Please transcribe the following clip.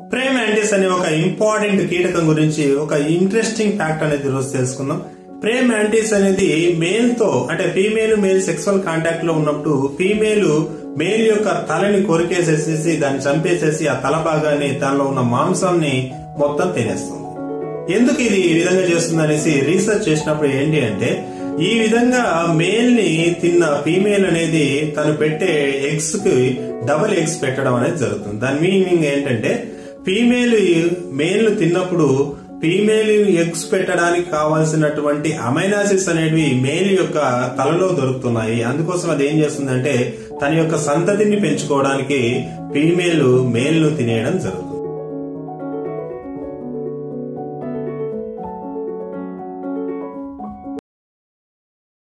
ప్రే mantis అనే ఒక important కీటకం గురించి ఒక ఇంట్రెస్టింగ్ ఫ్యాక్ట్ అనేది ఈరోజు తెలుసుకుందాం ప్రే మ్యాంటిస్ అనేది మేల్ తో అంటే ఫీమేల్ మేల్ సెక్సువల్ కాంటాక్ట్ లో ఉన్నప్పుడు ఫీమేల్ మేల్ యొక్క తలని కొరికేసేసి దాన్ని చంపేసేసి ఆ తల భాగాన్ని దానిలో ఉన్న మాంసాన్ని మొత్తం తినేస్తుంది ఎందుకు ఇది ఈ విధంగా చేస్తుంది అనేసి రీసెర్చ్ చేసినప్పుడు ఏంటి అంటే ఈ విధంగా మేల్ ని తిన్న ఫీమేల్ అనేది తను పెట్టే ఎగ్స్ కి డబుల్ ఎగ్స్ పెట్టడం అనేది జరుగుతుంది దాని మీనింగ్ ఏంటంటే ఫీమేల్ మేల్ ను తిన్నప్పుడు ఫీమేల్ ఎగ్స్ పెట్టడానికి కావాల్సినటువంటి అమైనాసిస్ అనేవి మేల్ యొక్క తలలో దొరుకుతున్నాయి అందుకోసం అది ఏం చేస్తుందంటే తన యొక్క సంతతిని పెంచుకోవడానికి ఫీమేల్ మేల్ ను తినేయడం జరుగుతుంది